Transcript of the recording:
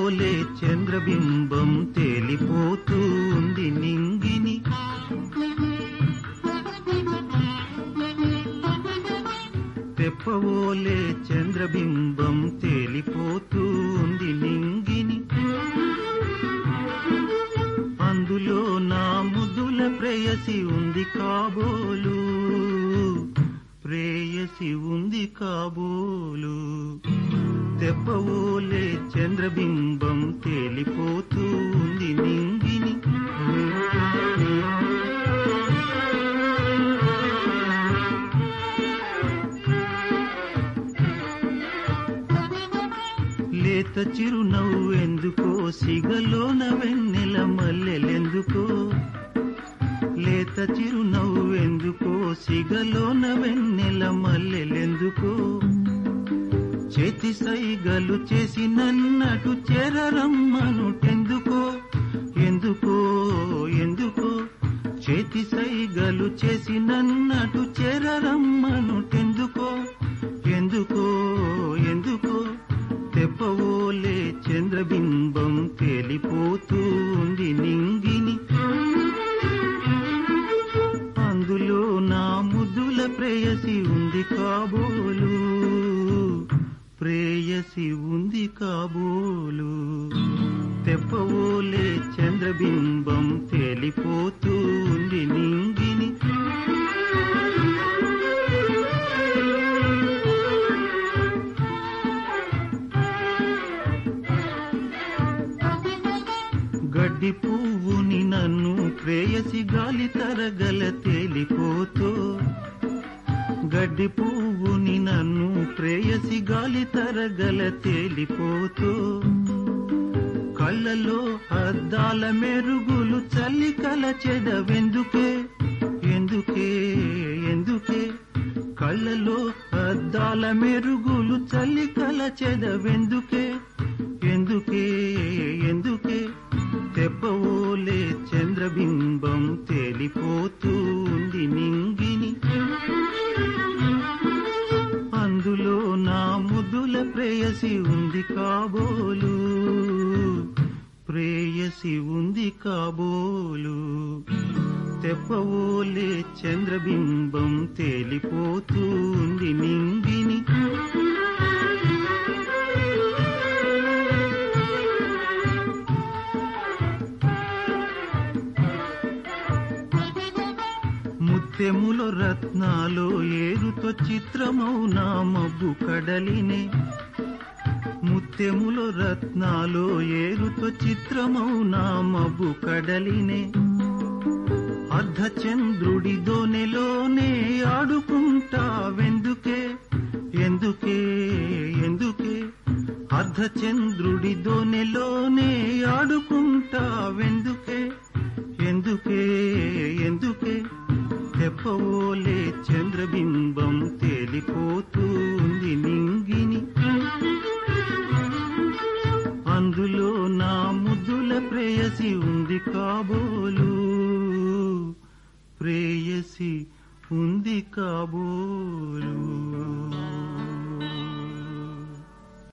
తెప్పవోలే చంద్రబింబం తేలిపోతూ ఉంది నింగిని తెప్పవోలే చంద్రబింబం తేలిపోతూ ఉంది నింగిని అందులో నా ముదుల ప్రేయసి ఉంది కాబోలు ప్రేయసి ఉంది కాబోలు తెప్పవోలే చంద్రబింబం తేలిపోతూ ఉంది నింగిని లేత చిరునవ్వు ఎందుకో సిగలోన వెన్నెల మల్లెలెందుకో లేత చిరునవ్వు ఎందుకో సిగలోన వెన్నెల మల్లెలెందుకో చేతి సైగలు చేసి నన్నటు చెరరమ్మనుటెందుకో ఎందుకో ఎందుకో చేతి సైగలు చేసి నన్నటు చెరరమ్మనుటెందుకో ఎందుకో ఎందుకో తెప్పవోలే చంద్రబింబం తేలిపోతూ ఉంది నింగిని అందులో నా ముద్దుల ప్రేయసి ఉంది కాబోలు ప్రేయసి ఉంది కాబోలు తెప్పవోలే చంద్రబింబం తేలిపోతూ ఉంది నింగిని గడ్డి పువ్వుని నన్ను ప్రేయసి గాలి తరగల తేలిపోతూ గడ్డి పువ్వుని నన్ను ప్రేయసి గాలి తరగల తేలిపోతూ కళ్ళలో అద్దాల మెరుగులు చల్లికల చెదవెందుకే ఎందుకే ఎందుకే కళ్ళలో అద్దాల మెరుగులు చల్లికల చెదవెందుకే ఎందుకే ఎందుకే తెప్పవోలే చంద్రబింబం తేలిపోతూ ఉంది నింగిని అందులో నా ముద్దుల ప్రేయసి ఉంది కాబోలు ప్రేయసి ఉంది కాబోలు తెప్పవోలే చంద్రబింబం తేలిపోతూ ఉంది నింగిని ముత్యములో రత్నాలు ఏరుతో చిత్రమౌ నా మబ్బు కడలినే ముత్యములో రత్నాలు ఏరుతో చిత్రమౌ నా మబ్బు కడలినే అర్ధచంద్రుడి దోనెలోనే ఆడుకుంటావెందుకే ఎందుకే ఎందుకే అర్ధచంద్రుడి దోనెలోనే ఆడుకుంటావెందుకే ఎందుకే ఎందుకే తెప్పవోలే చంద్రబింబం తేలిపోతూ ఉంది నింగిని అందులో నా ముద్దుల ప్రేయసి ఉంది కాబోలు ప్రేయసి ఉంది కాబోలు